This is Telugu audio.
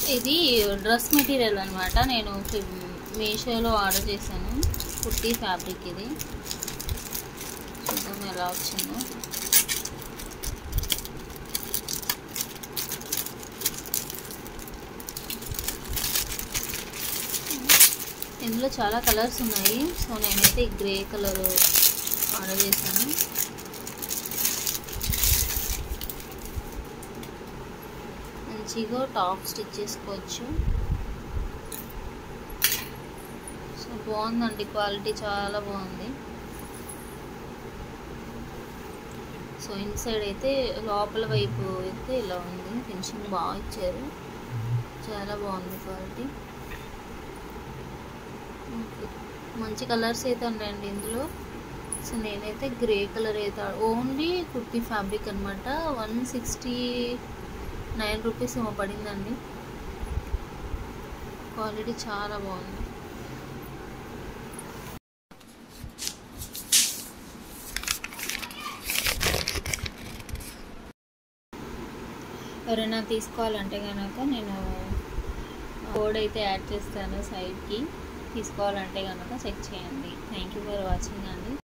ఇది డ్రెస్ మెటీరియల్ అనమాట నేను ఫ్లిప్- మీషోలో ఆర్డర్ చేశాను కుర్తీ ఫ్యాబ్రిక్ ఇది చూద్దాం ఎలా వచ్చిందో ఇందులో చాలా కలర్స్ ఉన్నాయి సో నేనైతే గ్రే కలర్ ఆర్డర్ చేశాను మంచిగా టాప్ స్టిచ్ చేసుకోవచ్చు సో బాగుందండి క్వాలిటీ చాలా బాగుంది సో ఇన్సైడ్ అయితే లోపల వైపు అయితే ఇలా ఉంది ఫినిషింగ్ బాగా ఇచ్చారు చాలా బాగుంది క్వాలిటీ ఓకే. మంచి కలర్స్ అయితే ఉన్నాయండి ఇందులో సో నేనైతే గ్రే కలర్ అయితే ఓన్లీ కుర్తీ ఫ్యాబ్రిక్ అనమాట వన్ సిక్స్టీ నైన్ రూపీస్ ఏమో పడిందండి క్వాలిటీ చాలా బాగుంది ఎవరైనా తీసుకోవాలంటే కనుక నేను కోడ్ అయితే యాడ్ చేస్తాను సైట్కి తీసుకోవాలంటే కనుక చెక్ చేయండి థ్యాంక్ యూ ఫర్ వాచింగ్ అండి